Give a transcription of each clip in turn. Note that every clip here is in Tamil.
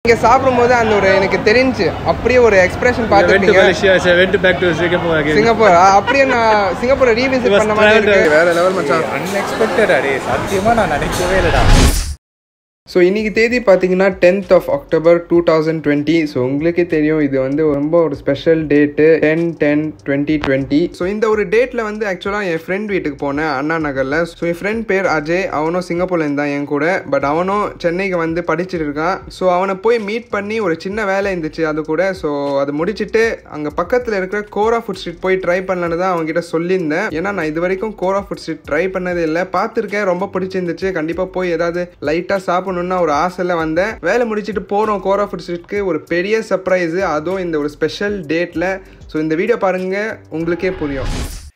இங்கே சாப்பிடும்போது அந்த ஒரு எனக்கு தெரிஞ்சு அப்படியே ஒரு எக்ஸ்பிரஷன் I went to பார்த்துருப்பீங்க Malaysia, so I went back to Singapore again. Singapore ஆ, அப்படியே நான் சிங்கப்பூரை ரீவிசிட் was பண்ண மாதிரி traveled. இருக்கு வேற லெவல் மச்சான் அன்எக்ஸ்பெக்டட் அடே சத்தியமா நான் நினைக்கவே இல்லடா ஸோ இன்னைக்கு தேதி பார்த்தீங்கன்னா tenth of October two thousand twenty so உங்களுக்கே தெரியும் இது வந்து ரொம்ப ஒரு special date ten ten twenty twenty so இந்த ஒரு டேட்டில் வந்து ஆக்சுவலாக என் ஃப்ரெண்ட் வீட்டுக்கு போனேன் அண்ணா நகரில் ஸோ என் ஃப்ரெண்ட் பேர் அஜய் அவனும் சிங்கப்பூர்ல இருந்தான் என் கூட பட் அவனும் சென்னைக்கு வந்து படிச்சுட்டு இருக்கான் ஸோ அவனை போய் மீட் பண்ணி ஒரு சின்ன வேலை இருந்துச்சு அது கூட ஸோ அதை முடிச்சுட்டு அங்கே பக்கத்தில் இருக்கிற கோரா ஃபுட் ஸ்ட்ரீட் போய் ட்ரை பண்ணலான்னு தான் அவங்ககிட்ட சொல்லியிருந்தேன் ஏன்னா நான் இது வரைக்கும் கோரா ஃபுட் ஸ்ட்ரீட் ட்ரை பண்ணதே இல்லை பார்த்துருக்கேன் ரொம்ப பிடிச்சிருந்துச்சு கண்டிப்பாக போய் ஏதாவது லைட்டாக சாப்பிடணும்னா ஒரு ஆசையில் வந்தேன் வேலை முடிச்சுட்டு போனோம் கோரா ஃபுட் ஸ்ட்ரீட்க்கு ஒரு பெரிய சர்ப்ரைஸு அதுவும் இந்த ஒரு ஸ்பெஷல் டேட்டில் ஸோ இந்த வீடியோ பாருங்க உங்களுக்கே புரியும்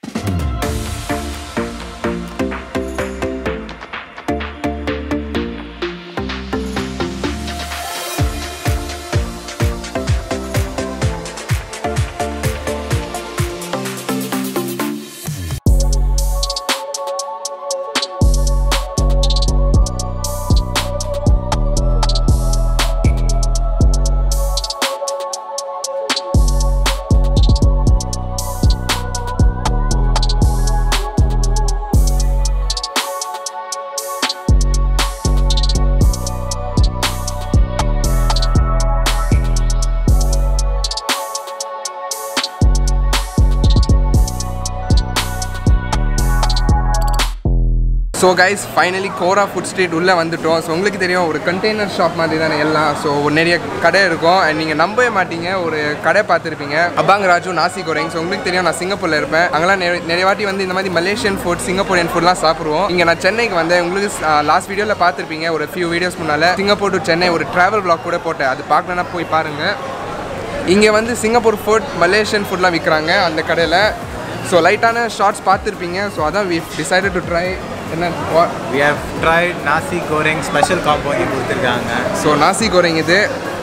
so guys finally Kora food street உள்ளே வந்துட்டோம் ஸோ உங்களுக்கு தெரியும் ஒரு கண்டெய்னர் ஷாப் மாதிரி தானே எல்லாம் ஸோ நிறைய கடை இருக்கும் அண்ட் நீங்கள் நம்பவே மாட்டீங்க ஒரு கடை பார்த்துருப்பீங்க அபாங் ராஜு நாசி கோரிங் ஸோ உங்களுக்கு தெரியும் நான் சிங்கப்பூரில் இருப்பேன் அங்கெல்லாம் நிறைய நிறைய வாட்டி வந்து இந்த மாதிரி மலேசியன் ஃபுட் சிங்கப்பூரியன் ஃபுட்லாம் சாப்பிடுவோம் இங்கே நான் சென்னைக்கு வந்தேன் உங்களுக்கு லாஸ்ட் வீடியோவில் பார்த்துருப்பீங்க ஒரு ஃபியூ வீடியோஸ் முன்னால் சிங்கப்பூர் டு சென்னை ஒரு ட்ராவல் vlog கூட போட்டேன் அது பார்க்கலன்னா போய் பாருங்கள் இங்கே வந்து சிங்கப்பூர் ஃபுட் மலேசியன் ஃபுட்லாம் விற்கிறாங்க அந்த கடையில் ஸோ லைட்டான ஷார்ட்ஸ் பார்த்துருப்பீங்க ஸோ அதான் வி டிசைடட் டு ட்ரை என்ன what- we have tried nasi goreng special combo இங்கே கொடுத்துருக்காங்க ஸோ நாசி கோரிங் இது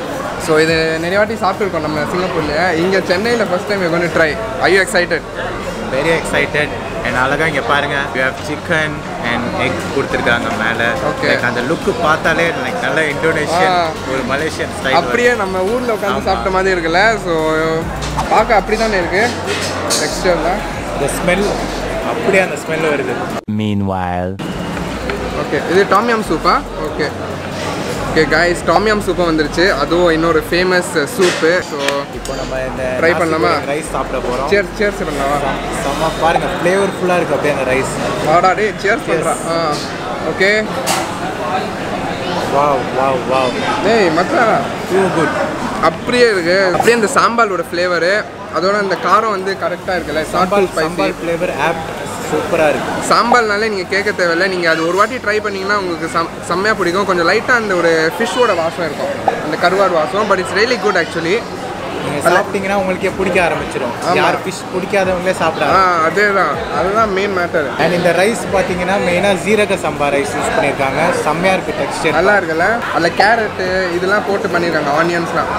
ஸோ இது நிறைய வாட்டி சாப்பிட்ருக்கோம் நம்ம சிங்கப்பூரில் இங்கே சென்னையில் ஃபஸ்ட் டைம் கொண்டு try I you excited very excited and அழகா இங்கே பாருங்க we have chicken and egg கொடுத்துருக்காங்க மேலே Okay. லைக் அந்த லுக்கு பார்த்தாலே லைக் நல்ல இந்தோனேஷியன் ஆ. ஒரு மலேசியன் ஸ்டைல் அப்படியே நம்ம ஊரில் உட்காந்து ஆமா. சாப்பிட்ட மாதிரி இருக்குல்ல ஸோ பார்க்க அப்படி தானே இருக்குது டெக்ஸ்டர்லாம் இந்த ஸ்மெல் அப்படியே அந்த ஸ்மெல் வருது Meanwhile. ஓகே இது டாமியம் சூப்பா ஓகே ஓகே காய்ஸ் டாமியம் சூப்பும் வந்துருச்சு அதுவும் இன்னொரு ஃபேமஸ் சூப்பு ஸோ இப்போ நம்ம இந்த Try பண்ணலாமா? ரைஸ் சாப்பிட போகிறோம் சேர் சேர்ஸ் பண்ணலாமா செம்ம பாருங்க ஃப்ளேவர்ஃபுல்லாக இருக்குது அப்படியே அந்த ரைஸ் ஆடா டே சேர்ஸ் பண்ணுறா ஆ ஓகே வாவ் வாவ் வாவ் டேய் மச்சான் டூ குட் அப்படியே இருக்கு அப்படியே இந்த சாம்பாலோட ஃப்ளேவரு அதோட அந்த காரம் வந்து கரெக்டாக இருக்குல்ல sambar sambal spicy sambar flavour of சூப்பராக இருக்குது சாம்பால்னாலே நீங்கள் கேட்க தேவையில்ல நீங்கள் அது ஒரு வாட்டி ட்ரை பண்ணீங்கன்னா உங்களுக்கு செம் செம்மையாக பிடிக்கும் கொஞ்சம் லைட்டாக அந்த ஒரு ஃபிஷ்ஷோட வாசம் இருக்கும் அந்த கருவாடு வாசம் but it's really good actually நீங்கள் சாப்பிட்டீங்கன்னா உங்களுக்கே பிடிக்க ஆரம்பிச்சிடும் ஆமா. யார் ஃபிஷ் பிடிக்காதவங்களே ஆ சாப்பிடாங்க அதே தான் அதுதான் மெயின் மேட்டர் அண்ட் இந்த ரைஸ் பார்த்தீங்கன்னா மெயினாக ஜீரக சம்பா ரைஸ் யூஸ் பண்ணியிருக்காங்க செம்மையாக இருக்குது டெக்ஸ்டர் நல்லா இருக்குல்ல அதில் கேரட்டு இதெல்லாம் போட்டு பண்ணியிருக்காங்க ஆனியன்ஸ்லாம்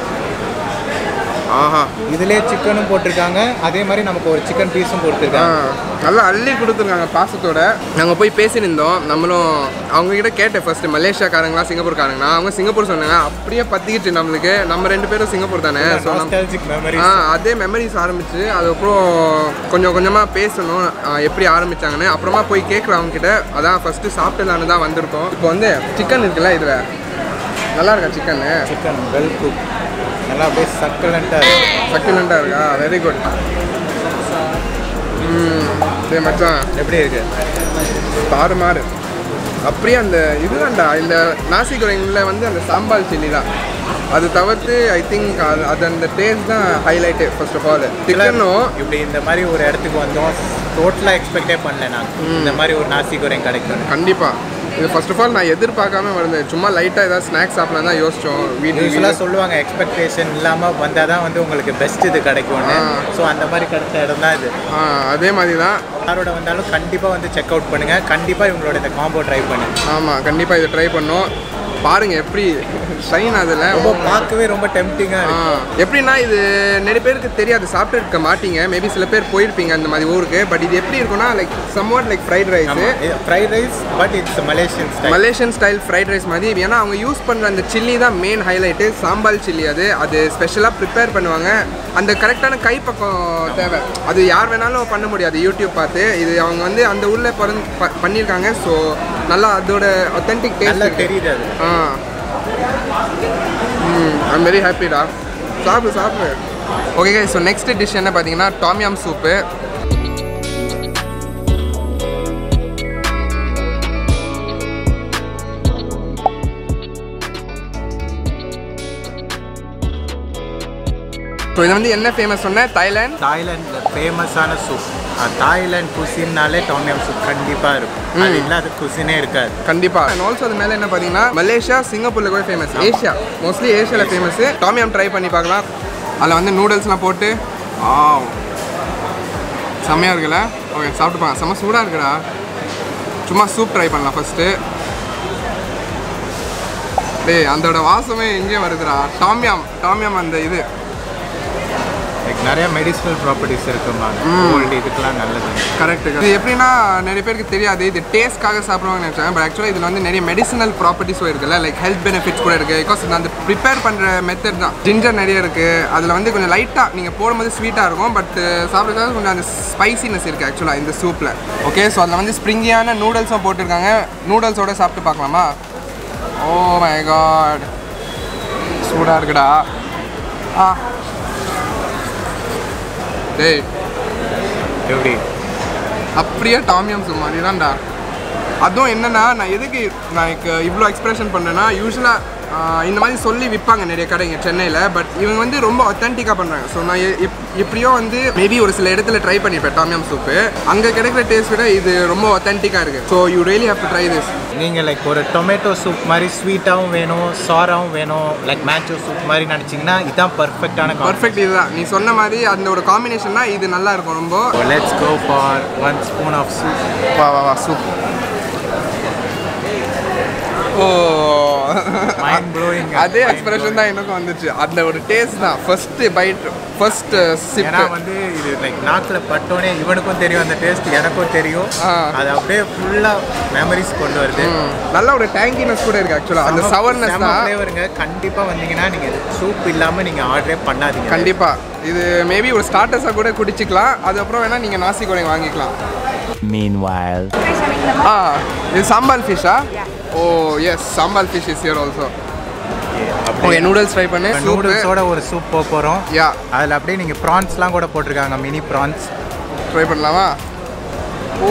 ஆஹா இதுலேயே சிக்கனும் போட்டிருக்காங்க அதே மாதிரி நமக்கு ஒரு சிக்கன் பீஸும் ஆ போட்டிருக்காங்க நல்லா அள்ளி கொடுத்துருக்காங்க பாசத்தோட நாங்கள் போய் பேசினிருந்தோம் நம்மளும் அவங்க கிட்ட கேட்டேன் ஃபர்ஸ்ட் மலேசியாக்காரங்களா சிங்கப்பூர்காரங்களா அவங்க சிங்கப்பூர் சொன்னாங்க அப்படியே பத்திக்கிச்சு நம்மளுக்கு நம்ம ரெண்டு பேரும் சிங்கப்பூர் தானே ஸோ நம்ம நாஸ்டாலஜிக் மெமரி ஆ அதே மெமரிஸ் ஆரம்பிச்சு அதுக்கப்புறம் கொஞ்சம் கொஞ்சமாக பேசணும் ஆ, எப்படி ஆரம்பிச்சாங்கன்னு அப்புறமா போய் கேட்குறோம் அவங்க கிட்ட அதான் ஃபஸ்ட்டு சாப்பிட்டலான்னு தான் வந்திருக்கோம் இப்போ வந்து சிக்கன் இருக்குல்ல இதில் நல்லா இருக்கா சிக்கனு சிக்கன் வெல் குக் நல்லா அப்படியே சக்கலண்ட்டாக இருக்கு சக்திலண்டாக இருக்கா வெரி குட் ம் சரி மச்சான் எப்படி இருக்கு தாறு மாறு அப்படியே அந்த இதுதான்டா இந்த நாசி குரைங்கில் வந்து அந்த சாம்பார் சில்லி தான் அது தவிர்த்து ஐ திங்க் அது அது அந்த டேஸ்ட் தான் ஹைலைட்டு ஃபர்ஸ்ட் ஆஃப் ஆல் சிக்கனும் இப்படி இந்த மாதிரி ஒரு இடத்துக்கு வந்தோம் டோட்டலாக எக்ஸ்பெக்டே பண்ணல நான் இந்த மாதிரி ஒரு நாசி குரைங் கிடைக்கும் கண்டிப்பாக இது ஃபர்ஸ்ட் ஆஃப் ஆல் நான் எதிர்பார்க்காம வந்தேன் சும்மா லைட்டாக ஏதாவது ஸ்நாக்ஸ் சாப்பிடலாம் தான் யோசிச்சோம் வீட்டுக்கு யூஸ்வலாக சொல்லுவாங்க எக்ஸ்பெக்டேஷன் இல்லாமல் வந்தால் தான் வந்து உங்களுக்கு பெஸ்ட் இது கிடைக்கும்னு ஆ. ஸோ அந்த மாதிரி கிடைச்ச இடம் தான் இது ஆ அதே மாதிரி தான் யாரோட வந்தாலும் கண்டிப்பாக வந்து செக் அவுட் பண்ணுங்கள் கண்டிப்பாக இவங்களோட இந்த காம்போ ட்ரை பண்ணுங்க ஆமாம் கண்டிப்பாக இதை ட்ரை பண்ணோம் பாருங்க எப்படி ஷைன் அதில் ரொம்ப பார்க்கவே ரொம்ப டெம்டிங்காக ஆ, இருக்கு எப்படின்னா இது நிறைய பேருக்கு தெரியாது சாப்பிட்டு இருக்க மாட்டீங்க மேபி சில பேர் போயிருப்பீங்க அந்த மாதிரி ஊருக்கு பட் இது எப்படி இருக்கும்னா like somewhat like fried rice fried rice but it's Malaysian style Malaysian style fried rice மாதிரி ஏன்னா அவங்க யூஸ் பண்ணுற அந்த சில்லி தான் மெயின் ஹைலைட்டு சாம்பால் சில்லி அது அது ஸ்பெஷலாக ப்ரிப்பேர் பண்ணுவாங்க அந்த கரெக்டான கைப்பக்கம் தேவை அது யார் வேணாலும் பண்ண முடியாது யூடியூப் பார்த்து இது அவங்க வந்து அந்த ஊரில் பிறந்து ப- பண்ணியிருக்காங்க ஸோ நல்லா அதோட ஒத்தென்டிக் நல்லா டேஸ்ட் தெரியுது அது ஆ ம் ஐம் வெரி ஹாப்பிடா சாப்பிடு சாப்பிடு ஓகே ஸோ நெக்ஸ்ட் டிஷ் என்ன பார்த்தீங்கன்னா டாமியாம் சூப்பு ஸோ இது வந்து என்ன ஃபேமஸ் சொன்னேன் தாய்லாந்து தாய்லாண்டில் ஃபேமஸான சூப் தாய்லாண்ட் குசின்னாலே டாமியம் சூப் கண்டிப்பாக இருக்கும் அது இல்லாத குசினே இருக்காது கண்டிப்பாக அண்ட் ஆல்சோ அது மேலே என்ன பார்த்தீங்கன்னா மலேசியா சிங்கப்பூரில் கூட ஃபேமஸ் ஏஷியா மோஸ்ட்லி ஏஷியாவில் ஃபேமஸ் டாமியம் ட்ரை பண்ணி பார்க்கலாம் அதில் வந்து நூடுல்ஸ்லாம் போட்டு ஆ செம்மையாக இருக்குல்ல ஓகே சாப்பிட்டு பாருங்க செம்ம சூடாக இருக்குடா சும்மா சூப் ட்ரை பண்ணலாம் ஃபஸ்ட்டு டேய் அதோட வாசமே எங்கேயும் வருதுடா டாமியம் டாமியம் அந்த இது லைக் நிறைய மெடிசினல் ப்ராப்பர்ட்டிஸ் இருக்குமா கோல்டு இதுக்கெல்லாம் நல்லது கரெக்ட் இது எப்படின்னா நிறைய பேருக்கு தெரியாது இது டேஸ்ட்காக சாப்பிடுவாங்கன்னு நினச்சாங்க பட் ஆக்சுவலாக இதில் வந்து நிறைய மெடிசினல் ப்ராப்பர்ட்டிஸும் இருக்குல்ல லைக் ஹெல்த் பெனிஃபிட்ஸ் கூட இருக்குது பிகாஸ் அந்த ப்ரிப்பேர் பண்ணுற மெத்தட் தான் ஜிஞ்சர் நிறைய இருக்குது அதில் வந்து கொஞ்சம் லைட்டாக நீங்கள் போடும்போது ஸ்வீட்டாக இருக்கும் பட் சாப்பிட்றது கொஞ்சம் அந்த ஸ்பைசினஸ் இருக்குது ஆக்சுவலாக இந்த சூப்பில் ஓகே ஸோ அதில் வந்து ஸ்ப்ரிங்கியான நூடுல்ஸும் போட்டிருக்காங்க நூடுல்ஸோட சாப்பிட்டு பார்க்கலாமா ஓ மை காட் சூடாக இருக்குடா ஆ டேய் எப்படி அப்படியே டாமியம் சூப் மாதிரி தான்டா அதுவும் என்னன்னா நான் எதுக்கு நான் இவ்வளோ எக்ஸ்பிரஷன் பண்ணேன்னா யூஸ்வலாக இந்த மாதிரி சொல்லி விற்பாங்க நிறைய கடைங்க சென்னையில் பட் இவங்க வந்து ரொம்ப ஒத்தென்டிக்காக பண்ணுறாங்க ஸோ நான் எ- எப்- எப்படியோ வந்து மேபி ஒரு சில இடத்துல ட்ரை பண்ணியிருப்பேன் டாமியம் சூப்பு அங்கே கிடைக்கிற டேஸ்ட் விட இது ரொம்ப ஒத்தென்டிக்காக இருக்குது so you really have to try this நீங்கள் லைக் ஒரு டொமேட்டோ சூப் மாதிரி ஸ்வீட்டாகவும் வேணும் சாராகவும் வேணும் லைக் மேட்சோ சூப் மாதிரி நினச்சிங்கன்னா இதுதான் பர்ஃபெக்டான பர்ஃபெக்ட் இதுதான் நீ சொன்ன மாதிரி அந்த ஒரு காம்பினேஷன் தான் இது நல்லா இருக்கும் ரொம்ப let's go for one spoon of soup வா வா வா சூப் ஓ மைண்ட் ப்ளோயிங் அதே எக்ஸ்பிரஷன் தான் எனக்கும் வந்துச்சு அந்த ஒரு டேஸ்ட் தான் ஃபர்ஸ்ட் பைட் ஃபர்ஸ்ட் சிப் ஏன்னா வந்து இது லைக் நாக்கில் பட்டோனே இவனுக்கும் தெரியும் அந்த டேஸ்ட் எனக்கும் தெரியும் ஆ. அது அப்படியே ஃபுல்லாக மெமரிஸ் கொண்டு வருது நல்ல ஒரு டேங்கினஸ் கூட இருக்கு ஆக்சுவலா அந்த சவர்னஸ் தான் ஃப்ளேவருங்க கண்டிப்பாக வந்தீங்கன்னா நீங்கள் சூப் இல்லாமல் நீங்கள் ஆர்டரே பண்ணாதீங்க கண்டிப்பா இது மேபி ஒரு ஸ்டார்டர்ஸாக கூட குடிச்சிக்கலாம் அதுக்கப்புறம் வேணா நீங்க நாசி கோழிங் வாங்கிக்கலாம் Meanwhile. ஆ இது சாம்பால் ஃபிஷ்ஷா oh yes sambal fish is here also okay noodles try பண்ணு சூப்பு நூடுல்ஸோட ஒரு சூப் போக போகிறோம் யா அதில் அப்படியே நீங்கள் ப்ரான்ஸ்லாம் கூட போட்டிருக்காங்க மினி ப்ரான்ஸ் ட்ரை பண்ணலாமா oh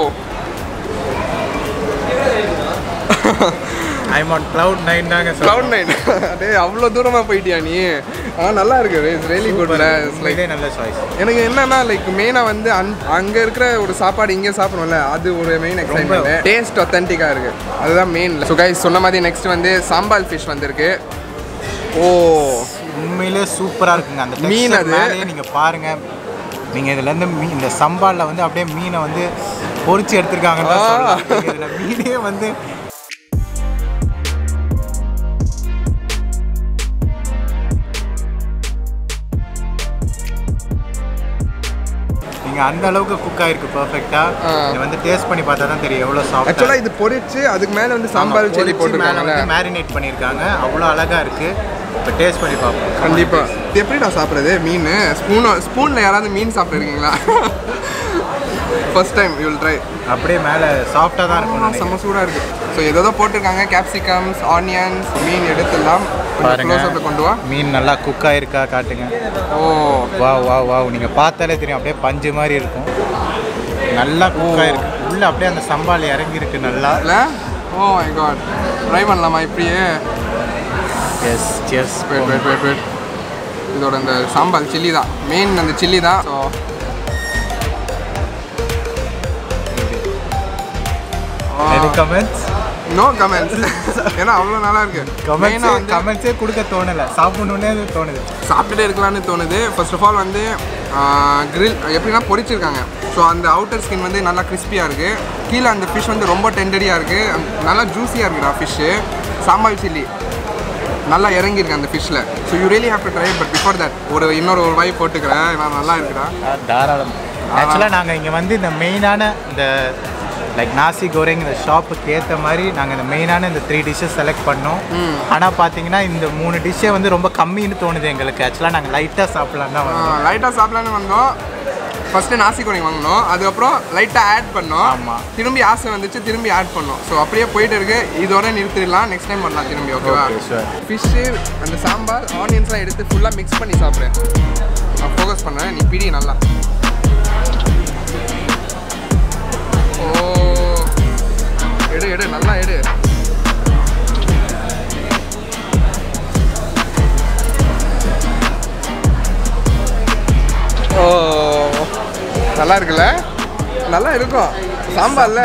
I'm on cloud nine தாங்க க்ளவுட் நைன் டேய் அவ்வளோ தூரமாக போயிட்டியா நீ ஆ நல்லா இருக்கு இட்ஸ் ரியலி குட்ல இட்ஸ் லைக் இதே நல்ல சாய்ஸ் எனக்கு என்னன்னா லைக் மெயினாக வந்து அந் அங்கே இருக்கிற ஒரு சாப்பாடு இங்கே சாப்பிடும்ல அது ஒரு மெயின் எக்ஸைட்மெண்ட் டேஸ்ட் ஒத்தன்டிக்காக இருக்கு அதுதான் மெயின் ஸோ கைஸ் சொன்ன மாதிரி நெக்ஸ்ட் வந்து சாம்பால் ஃபிஷ் வந்திருக்கு ஓ உண்மையிலே சூப்பராக இருக்குங்க அந்த மீன் மீன் அது. அது நீங்கள் பாருங்கள் நீங்கள் இதுலேருந்து மீன் இந்த சம்பாலில் வந்து அப்படியே மீனை வந்து பொரிச்சு எடுத்திருக்காங்கன்னு தான் ஆ. சொல்லலாம். நீங்க இதுல மீனே வந்து நீங்கள் அந்த அளவுக்கு குக் ஆயிருக்கு பர்ஃபெக்டாக ஆ. இதை வந்து டேஸ்ட் பண்ணி பார்த்தா தான் தெரியும் எவ்வளோ சாஃப்டாக ஆக்சுவலாக இது பொரிச்சு அதுக்கு மேலே வந்து சாம்பார் செல்லி போட்டிருக்காங்கல்ல மேரினேட் பண்ணியிருக்காங்க அவ்வளோ அழகாக இருக்குது இப்போ டேஸ்ட் பண்ணி பார்ப்போம் கண்டிப்பா இது எப்படி நான் சாப்பிட்றது மீன் ஸ்பூன் ஸ்பூனில் யாராவது மீன் சாப்பிட்ருக்கீங்களா first time you will try அப்படியே மேலே சாஃப்டாக தான் இருக்கும் நினைக்கிறேன். செம்ம சூடாக இருக்கு ஸோ ஏதோ போட்டிருக்காங்க கேப்சிகம்ஸ் ஆனியன்ஸ் மீன் எடுத்துலாம் கொஞ்சம் பாருங்க க்ளோஸ் கொண்டு வா மீன் நல்லா குக் ஆயிருக்கா காட்டுங்க ஓ வா வா வா நீங்கள் பார்த்தாலே தெரியும் அப்படியே பஞ்சு மாதிரி இருக்கும் நல்லா குக் ஆயிருக்கு உள்ள அப்படியே அந்த சம்பால் இறங்கி இருக்கு நல்லா இல்லை ஓ மை காட் ட்ரை பண்ணலாமா இப்படியே yes yes wait wait wait wait இதோட இந்த சாம்பார் சில்லி தான் மெயின் அந்த சில்லி தான் so any comments no comments ஏன்னா அவ்வளோ நல்லா இருக்கு கமெண்ட்ஸ் மெயினாக வந்து கமெண்ட்ஸே கொடுக்க தோணலை சாப்பிடணுன்னே அது தோணுது சாப்பிட்டுட்டே இருக்கலாம்னு தோணுது ஃபர்ஸ்ட் ஆஃப் ஆல் வந்து grill எப்படின்னா பொரிச்சிருக்காங்க ஸோ அந்த அவுட்டர் ஸ்கின் வந்து நல்லா கிறிஸ்பியாக இருக்குது கீழே அந்த ஃபிஷ் வந்து ரொம்ப டெண்டரியாக இருக்குது நல்லா ஜூஸியாக இருக்குடா ஃபிஷ்ஷு சாம்பார் சில்லி நல்லா இறங்கியிருக்கு அந்த ஃபிஷ்ஷில் so you really have to try but before that ஒரு இன்னொரு ஒரு வாய் போட்டுக்கிறேன் நான் நல்லா இருக்குடா தாராளம் ஆக்சுவலாக நாங்கள் இங்கே வந்து இந்த மெயினான இந்த லைக் நாசி கோரிங் இந்த ஷாப்புக்கு ஏற்ற மாதிரி நாங்கள் இந்த மெயினான இந்த த்ரீ டிஷ்ஷஸ் செலக்ட் பண்ணோம் ஆனால் பார்த்தீங்கன்னா இந்த மூணு டிஷ்ஷே வந்து ரொம்ப கம்மின்னு தோணுது எங்களுக்கு ஆக்சுவலாக நாங்கள் லைட்டாக சாப்பிட்லாம் தான் வந்தோம் லைட்டாக சாப்பிடலான்னு வந்தோம் ஃபஸ்ட்டு நாசி கோரிங் வாங்கினோம் அதுக்கப்புறம் லைட்டாக ஆட் பண்ணோம் ஆமா. திரும்பி ஆசை வந்துச்சு திரும்பி ஆட் பண்ணோம் ஸோ அப்படியே போயிட்டு இருக்கு இதோட நிறுத்திடலாம் நெக்ஸ்ட் டைம் பண்ணலாம் திரும்பி ஓகேவா Okay, sure. ஃபிஷ்ஷு அந்த சாம்பார் ஆனியன்ஸ்லாம் எடுத்து ஃபுல்லாக மிக்ஸ் பண்ணி சாப்பிட்றேன் நான் ஃபோக்கஸ் பண்ணேன் நீ பிடி நல்லா ஓ எடு எடு நல்லா எடு ஓ நல்லா இருக்குல்ல நல்லா இருக்கும் சாம்பார்ல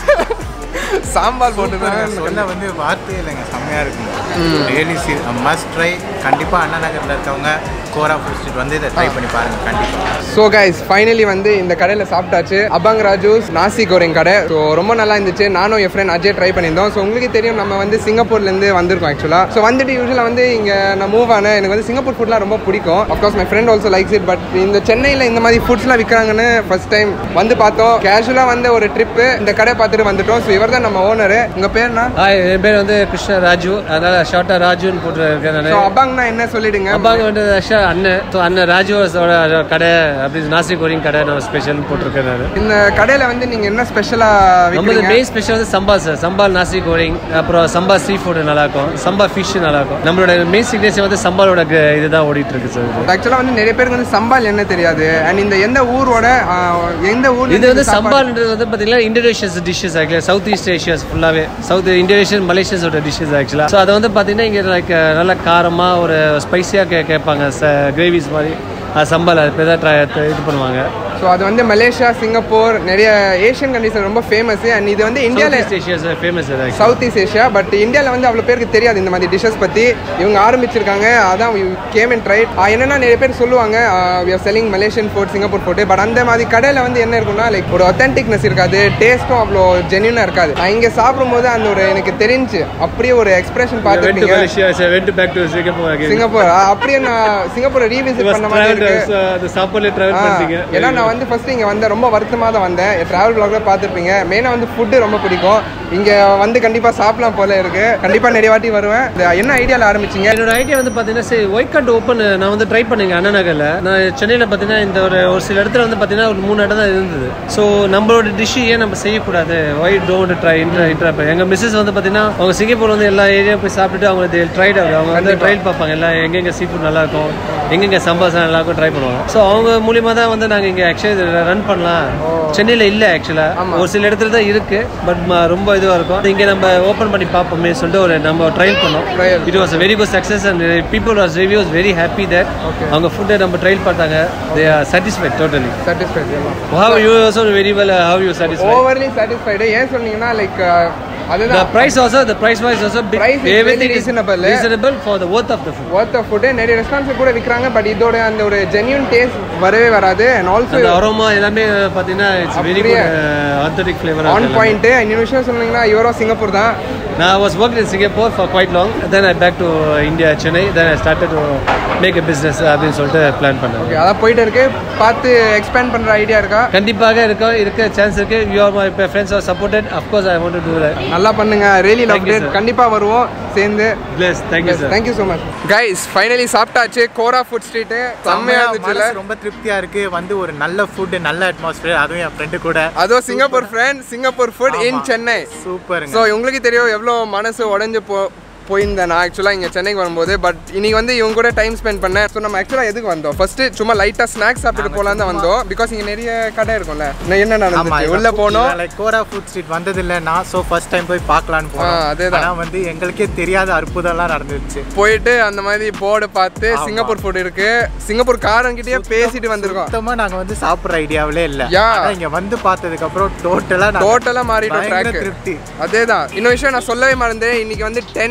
சாம்பார் சூப்பருங்க. போட்டு சொல்ல வந்து வார்த்தையே இல்லைங்க செம்மையாக இருக்கும் ரியலி சி மஸ்ட் ட்ரை கண்டிப்பாக அண்ணா நகரில் இருக்கவங்க கோரா ஃபுட் ஸ்ட்ரீட் வந்து இதை ட்ரை பண்ணி பாருங்கள் கண்டிப்பாக ஸோ கைஸ் ஃபைனலி வந்து இந்த கடையில் சாப்பிட்டாச்சு அபாங் ராஜூஸ் நாசி கோரிங் கடை ஸோ ரொம்ப நல்லா இருந்துச்சு நானும் என் ஃப்ரெண்ட் அஜய் ட்ரை பண்ணியிருந்தோம் ஸோ உங்களுக்கு தெரியும் நம்ம வந்து சிங்கப்பூர்லேருந்து வந்திருக்கோம் ஆக்சுவலாக ஸோ வந்துட்டு யூஸ்வலாக வந்து இங்கே நான் மூவ் ஆனேன் எனக்கு வந்து சிங்கப்பூர் ஃபுட்லாம் ரொம்ப பிடிக்கும் of course my friend also likes it but இந்த சென்னையில் இந்த மாதிரி ஃபுட்ஸ்லாம் விற்கிறாங்கன்னு ஃபர்ஸ்ட் டைம் வந்து பார்த்தோம் கேஷுவலாக வந்து ஒரு ட்ரிப்பு இந்த கடை பார்த்துட்டு வந்துட்டோம் ஸோ இவர் தான் நம்ம ஓனரு உங்கள் பேர்னா ஹாய் என் பேர் வந்து கிருஷ்ண ராஜு அதனால ஷார்ட்டாக ராஜுன்னு போட்டுருக்கேன் ஸோ நான் அபாங்னா என்ன சொல்லிடுங்க அப்பாங்க வந்து ஆக்சுவலாக அண்ணன் ஸோ அண்ணன் ராஜுவோட கடை அப்படி நாசி கோரிங் கடை நான் ஸ்பெஷல்னு போட்டிருக்கேன் நான் இந்த கடையில் வந்து நீங்கள் என்ன ஸ்பெஷலாக நம்மளது விற்கிறீங்க மெயின் ஸ்பெஷல் வந்து சம்பா சார் சம்பால் நாசி கோரிங் அப்புறம் சம்பா சீ ஃபுட் நல்லா இருக்கும் சம்பா ஃபிஷ் நல்லா இருக்கும் நம்மளோட மெயின் சிக்னேச்சர் வந்து சம்பாலோட க- இதுதான் ஓடிட்டு இருக்கு சார் ஆக்சுவலாக வந்து நிறைய பேருக்கு வந்து சம்பால் என்ன தெரியாது அண்ட் இந்த எந்த ஊரோட ஆஹ், எந்த ஊர்ல இது வந்து இந்த சாப்பாடு- சம்பால்ன்றது வந்து பார்த்தீங்கன்னா இந்தோனேஷியஸ் டிஷ்ஷஸ் ஆக்சுவலாக சவுத் ஈஸ்ட் ஏஷியாஸ் ஃபுல்லாகவே சவுத் இந்தோனேஷியன் மலேசியஸோட டிஷ்ஷஸ் ஆக்சுவலாக ஸோ அதை வந்து பார்த்தீங்கன்னா இங்கே லைக் நல்ல காரமாக ஒரு ஸ்பைஸியாக கே கேட்பாங்க ச கிரேவிஸ் மாதிரி அது சம்பால் அது இப்போ தான் ட்ரை இது பண்ணுவாங்க ஸோ அது வந்து மலேசியா சிங்கப்பூர் நிறைய ஏஷியன் கண்ட்ரீஸ் ரொம்ப ஃபேமஸ் அண்ட் இது வந்து சவுத் இந்தியாவில் ஈஸ்ட் ஏஷியாஸ் ஃபேமஸ் அது actually. South east Asia but இந்தியாவில் வந்து அவ்வளோ பேருக்கு தெரியாது இந்த மாதிரி டிஷ்ஷஸ் பற்றி இவங்க ஆரம்பிச்சிருக்காங்க அதான் கேம் அண்ட் ட்ரைட் என்னன்னா நிறைய பேர் சொல்லுவாங்க we are selling Malaysian food Singapore food but அந்த மாதிரி கடையில் வந்து என்ன இருக்கும்னா லைக் ஒரு ஒத்தென்டிக்னஸ் இருக்காது டேஸ்ட்டும் அவ்வளோ ஜென்யூனாக இருக்காது நான் இங்கே சாப்பிடும்போது அந்த ஒரு எனக்கு தெரிஞ்சு அப்படியே ஒரு எக்ஸ்பிரஷன் I went to பார்த்துருப்பீங்க Malaysia, so I went back to Singapore again. Singapore ஆ, அப்படியே நான் சிங்கப்பூரை It ரீவிசிட் was பண்ண மாதிரி traveled, இருக்கு uh, the சாப்பாடுல travel ஆ, பண்ணிட்டீங்க. ஏன்னா நான் வந்து ஃபர்ஸ்ட் இங்க வந்த ரொம்ப வருத்தமாக தான் வந்தேன் டிராவல் பிளாக்ல பார்த்துருப்பீங்க மெயினாக வந்து ஃபுட்டு ரொம்ப பிடிக்கும் இங்க வந்து கண்டிப்பா சாப்பிடலாம் போல இருக்கு கண்டிப்பா நிறைய வாட்டி வருவேன் இது என்ன ஐடியால ஆரம்பிச்சீங்க என்னோட ஐடியா வந்து பார்த்தீங்கன்னா சரி ஒயிட் கார்டு ஓப்பன் நான் வந்து ட்ரை பண்ணேங்க அண்ணா நகரில் நான் சென்னையில் பார்த்தீங்கன்னா இந்த ஒரு ஒரு சில இடத்துல வந்து பார்த்தீங்கன்னா ஒரு மூணு இடம் தான் இருந்தது ஸோ நம்மளோட டிஷ் ஏன் நம்ம செய்யக்கூடாது ஒயிட் டோன்ட் ட்ரை இன்ட்ரா இன்ட்ரா எங்கள் மிஸ்ஸஸ் வந்து பார்த்தீங்கன்னா அவங்க சிங்கப்பூர் வந்து எல்லா ஏரியா போய் சாப்பிட்டுட்டு அவங்க ட்ரைட் ஆகுது அவங்க வந்து ட்ரைல் பார்ப்பாங்க எல்லாம் எங்கெங்கே சீ ஃபுட் நல்லா இருக்கும் எங்கெங்கே சம்பாசம் நல்லா இருக்கும் ட்ரை பண்ணுவாங்க ஸோ அவங்க மூலியமாக தான் வந்து நாங்கள் இங்கே ஆக்சுவலி ரன் பண்ணலாம் சென்னையில் இல்லை ஆக்சுவலாக ஒரு சில இடத்துல தான் இருக்கு பட் ரொம்ப இதுவாக இருக்கும் இங்கே நம்ம ஓப்பன் பண்ணி பார்ப்போமே சொல்லிட்டு ஒரு நம்ம ட்ரையல் பண்ணோம் Trial. It was very good success and people was reviews very happy that அவங்க ஃபுட்டை நம்ம ட்ரையல் பார்த்தாங்க they are satisfied totally satisfied how you also very well how you satisfied overly satisfied ஏன் சொன்னீங்கன்னா லைக் The அதுதான் price also, the price wise also, big, Price is everything very is reasonable. reasonable for the worth of the food. Worth of food நிறைய ரெஸ்டாரண்ட்ஸ் கூட விற்கிறாங்க பட் இதோட அந்த ஒரு ஜென்யூன் டேஸ்ட் வரவே வராது அண்ட் ஆல்சோ அந்த அரோமா எல்லாமே பார்த்தீங்கன்னா இட்ஸ் வெரி அப்படியே. Good authentic flavour on point இன்னொரு விஷயம் சொன்னீங்கன்னா இவரும் சிங்கப்பூர் தான் நான் was work in Singapore for quite long then I back to India Chennai then I started to make a business அப்படின்னு சொல்லிட்டு பிளான் பண்ணேன் ஓகே அதான் போயிட்டு இருக்கு பார்த்து எக்ஸ்பேண்ட் பண்ற ஐடியா இருக்கா கண்டிப்பாக இருக்க இருக்க சான்ஸ் இருக்கு you are my friends are supported of course I want to do that நல்லா பண்ணுங்க really love Thank you, it sir. கண்டிப்பா வருவோம் சேர்ந்து plus thank you sir thank you so much guys finally சாப்பிட்டாச்சு கோரா ஃபுட் ஸ்ட்ரீட்டு செம்மையா இருந்துச்சுல மனசு ரொம்ப திருப்தியா இருக்கு வந்து ஒரு நல்ல ஃபுட் நல்ல அட்மாஸ்பியர் அதுவும் என் ஃப்ரெண்டு கூட அதுவும் Singapore friend Singapore food in ஆமா. சென்னை சூப்பருங்க ஸோ உங்களுக்கு தெரியும் எவ்வளோ மனசு உடஞ்சு போ போயிருந்தேன் நான் ஆக்சுவலாக இங்கே சென்னைக்கு வரும்போது பட் இன்னைக்கு வந்து இவங்க கூட டைம் ஸ்பெண்ட் பண்ணேன் ஸோ நம்ம ஆக்சுவலாக எதுக்கு வந்தோம் ஃபர்ஸ்ட் சும்மா லைட்டாக ஸ்நாக்ஸ் சாப்பிட்டு போகலாம் தான் வந்தோம் பிகாஸ் இங்கே நிறைய கடை இருக்கும்ல நான் என்ன ஆமா நடந்துச்சு உள்ளே போனோம் லைக் கோரா ஃபுட் ஸ்ட்ரீட் வந்தது இல்ல நான் சோ ஃபர்ஸ்ட் டைம் போய் பார்க்கலான்னு போனோம் ஆ, அதேதான். ஆனா வந்து எங்களுக்கே தெரியாத அற்புதம்லாம் நடந்துச்சு போயிட்டு அந்த மாதிரி போர்டு பார்த்து சிங்கப்பூர் ஃபுட் இருக்கு சிங்கப்பூர் காரங்கிட்டயே பேசிட்டு வந்திருக்கோம் சுத்தமா நாங்க வந்து சாப்பிடுற ஐடியாவிலே இல்ல Yeah. ஆனா இங்க வந்து பார்த்ததுக்கு அப்புறம் டோட்டலா டோட்டலாக மாறிட்டோம் பயங்கர ட்ராக் திருப்தி அதேதான் இன்னொரு விஷயம் நான் சொல்லவே மறந்தேன் இன்னைக்கு வந்து ten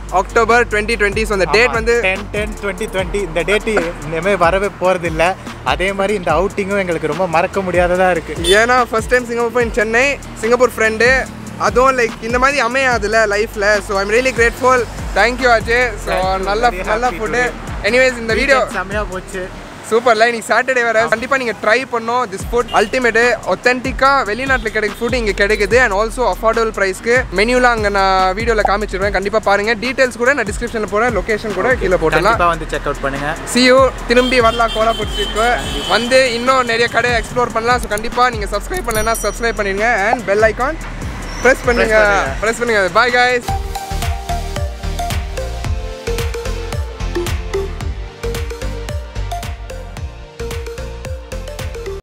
October twenty twenty so அந்த டேட் வந்து டென் டென் டுவெண்ட்டி டுவெண்ட்டி இந்த டேட்டு இனிமேல் வரவே போகிறது இல்லை அதே மாதிரி இந்த அவுட்டிங்கும் எங்களுக்கு ரொம்ப மறக்க முடியாததாக இருக்குது ஏன்னா first time Singapore in Chennai Singapore friend அதுவும் லைக் இந்த மாதிரி அமையாதுல லைஃப்பில் so I'm really grateful thank you Ajay so Thank you. நல்ல Very நல்ல happy ஃபுட்டு today. எனிவேஸ் இந்த வீடியோ செம்மையாக போச்சு சூப்பர்ல இன்னைக்கு சாட்டர்டே வேற கண்டிப்பாக நீங்கள் ட்ரை பண்ணோம் திஸ் ஃபுட் அல்டிமேட்டு ஒத்தென்டிக்காக வெளிநாட்டில் கிடைக்க ஃபுட் இங்கே கிடைக்குது அண்ட் ஆல்சோ அஃபோர்டபுள் ப்ரைஸ்க்கு மெனியூலாம் அங்கே நான் வீடியோவில் காமிச்சிருவேன் கண்டிப்பாக பாருங்கள் டீட்டெயில்ஸ் கூட நான் டிஸ்கிரிப்ஷனில் போகிறேன் லொகேஷன் கூட கீழே போட்டலாம் கண்டிப்பாக வந்து செக் அவுட் பண்ணுங்கள் சியூ திரும்பி வரலாம் கோலாப்பூர் ஸ்ட்ரீட்க்கு வந்து இன்னும் நிறைய கடை எக்ஸ்ப்ளோர் பண்ணலாம் ஸோ கண்டிப்பாக நீங்கள் சப்ஸ்கிரைப் பண்ணலைன்னா சப்ஸ்கிரைப் பண்ணிடுங்க அண்ட் பெல் ஐகான் ப்ரெஸ் பண்ணுங்க ப்ரெஸ் பண்ணுங்க பாய் guys